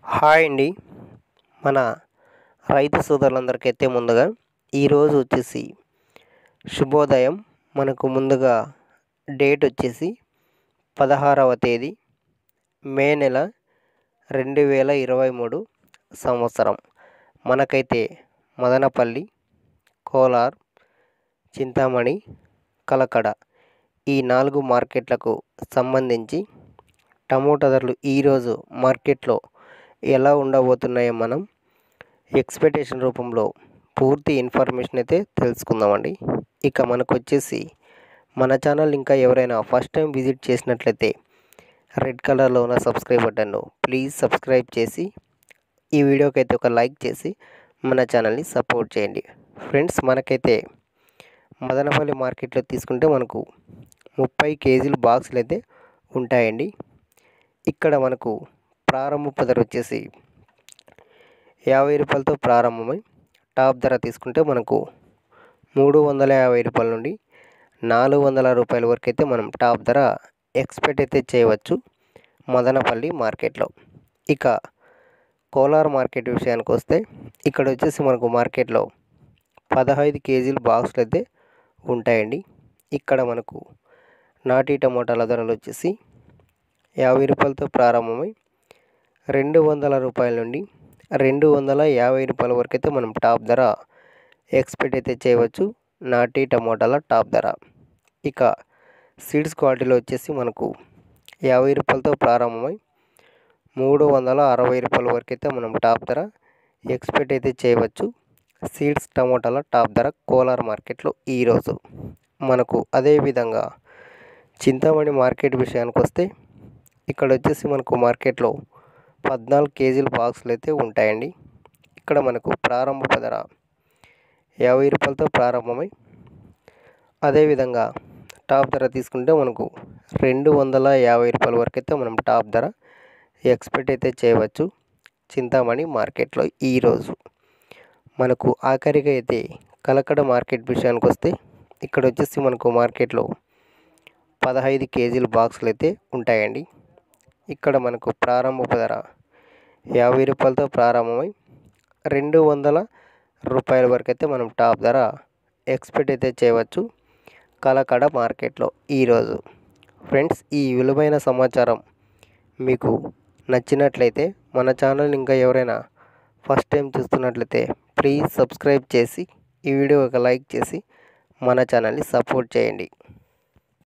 hi అండి మన రైతు సోదరులందరికీ అయితే ముందుగా ఈరోజు వచ్చేసి శుభోదయం మనకు ముందుగా డేట్ వచ్చేసి పదహారవ తేదీ మే నెల రెండు వేల ఇరవై మూడు సంవత్సరం మనకైతే మదనపల్లి కోలార్ చింతామణి కలకడ ఈ నాలుగు మార్కెట్లకు సంబంధించి టమోటా ధరలు ఈరోజు మార్కెట్లో ఎలా ఉండబోతున్నాయో మనం ఎక్స్పెక్టేషన్ రూపంలో పూర్తి ఇన్ఫర్మేషన్ అయితే తెలుసుకుందామండి ఇక మనకు వచ్చేసి మన ఛానల్ ఇంకా ఎవరైనా ఫస్ట్ టైం విజిట్ చేసినట్లయితే రెడ్ కలర్లో ఉన్న సబ్స్క్రైబ్ బటన్ను ప్లీజ్ సబ్స్క్రైబ్ చేసి ఈ వీడియోకి అయితే ఒక లైక్ చేసి మన ఛానల్ని సపోర్ట్ చేయండి ఫ్రెండ్స్ మనకైతే మదనపల్లి మార్కెట్లో తీసుకుంటే మనకు ముప్పై కేజీలు బాక్సులు అయితే ఉంటాయండి ఇక్కడ మనకు ప్రారంభ ధర వచ్చేసి యాభై రూపాయలతో ప్రారంభమై టాప్ ధర తీసుకుంటే మనకు మూడు వందల యాభై రూపాయల నుండి నాలుగు వందల రూపాయల వరకు అయితే మనం టాప్ ధర ఎక్స్పెక్ట్ అయితే చేయవచ్చు మదనపల్లి మార్కెట్లో ఇక కోలార్ మార్కెట్ విషయానికి వస్తే ఇక్కడ వచ్చేసి మనకు మార్కెట్లో పదహైదు కేజీలు బాక్సులు అయితే ఉంటాయండి ఇక్కడ మనకు నాటి టమోటాల ధరలు వచ్చేసి యాభై రూపాయలతో ప్రారంభమై రెండు వందల రూపాయల నుండి రెండు వందల యాభై రూపాయల వరకు అయితే మనం టాప్ ధర ఎక్స్పెక్ట్ అయితే చేయవచ్చు నాటి టమోటాల టాప్ ధర ఇక సీడ్స్ క్వాలిటీలో వచ్చేసి మనకు యాభై రూపాయలతో ప్రారంభమై మూడు వందల అరవై రూపాయల వరకు అయితే మనం టాప్ ధర ఎక్స్పెక్ట్ అయితే చేయవచ్చు సీడ్స్ టమోటాల టాప్ ధర కోలార్ మార్కెట్లో ఈరోజు మనకు అదేవిధంగా చింతామణి మార్కెట్ విషయానికి వస్తే ఇక్కడ వచ్చేసి మనకు మార్కెట్లో పద్నాలుగు కేజీల బాక్సులు అయితే ఉంటాయండి ఇక్కడ మనకు ప్రారంభ ధర యాభై రూపాయలతో ప్రారంభమై అదేవిధంగా టాప్ ధర తీసుకుంటే మనకు రెండు వందల యాభై రూపాయల వరకు అయితే మనం టాప్ ధర ఎక్స్పెక్ట్ అయితే చేయవచ్చు చింతామణి మార్కెట్లో ఈరోజు మనకు ఆఖరిగా అయితే కలకడ మార్కెట్ విషయానికి వస్తే ఇక్కడ వచ్చేసి మనకు మార్కెట్లో పదహైదు కేజీల బాక్సులు అయితే ఉంటాయండి ఇక్కడ మనకు ప్రారంభ ధర యాభై రూపాయలతో ప్రారంభమై రెండు వందల రూపాయల వరకు అయితే మనం టాప్ ధర ఎక్స్పెక్ట్ అయితే చేయవచ్చు కలకడ మార్కెట్లో ఈరోజు ఫ్రెండ్స్ ఈ విలువైన సమాచారం మీకు నచ్చినట్లయితే మన ఛానల్ ఇంకా ఎవరైనా ఫస్ట్ టైం చూస్తున్నట్లయితే ప్లీజ్ సబ్స్క్రైబ్ చేసి ఈ వీడియో ఒక లైక్ చేసి మన ఛానల్ని సపోర్ట్ చేయండి